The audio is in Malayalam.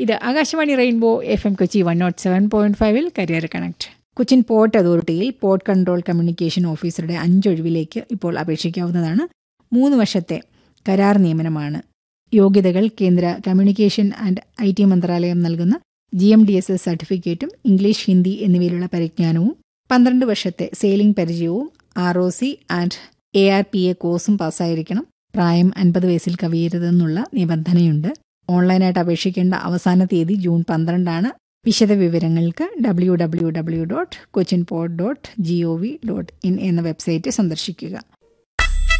ഇത് Akashvani Rainbow F M Kochi one nought seven point ഫൈവിൽ കരിയർ കണക്ട് കൊച്ചിൻ പോർട്ട് അതോറിറ്റിയിൽ പോർട്ട് കൺട്രോൾ കമ്മ്യൂണിക്കേഷൻ ഓഫീസറുടെ അഞ്ചൊഴിവിലേക്ക് ഇപ്പോൾ അപേക്ഷിക്കാവുന്നതാണ് മൂന്ന് വർഷത്തെ കരാർ നിയമനമാണ് യോഗ്യതകൾ കേന്ദ്ര കമ്മ്യൂണിക്കേഷൻ ആൻഡ് ഐ ടി മന്ത്രാലയം നൽകുന്ന G M D S S സർട്ടിഫിക്കറ്റും ഇംഗ്ലീഷ് ഹിന്ദി എന്നിവയിലുള്ള പരിജ്ഞാനവും പന്ത്രണ്ട് വർഷത്തെ സെയിലിംഗ് പരിചയവും R O C and A R P A കോഴ്സും പാസ്സായിരിക്കണം പ്രായം അൻപത് വയസ്സിൽ കവിയരുതെന്നുള്ള നിബന്ധനയുണ്ട് ഓൺലൈനായിട്ട് അപേക്ഷിക്കേണ്ട അവസാന തീയതി ജൂൺ പന്ത്രണ്ടാണ് വിശദ വിവരങ്ങൾക്ക് W W W dot Cochin port dot G O V dot in എന്ന വെബ്സൈറ്റ് സന്ദർശിക്കുക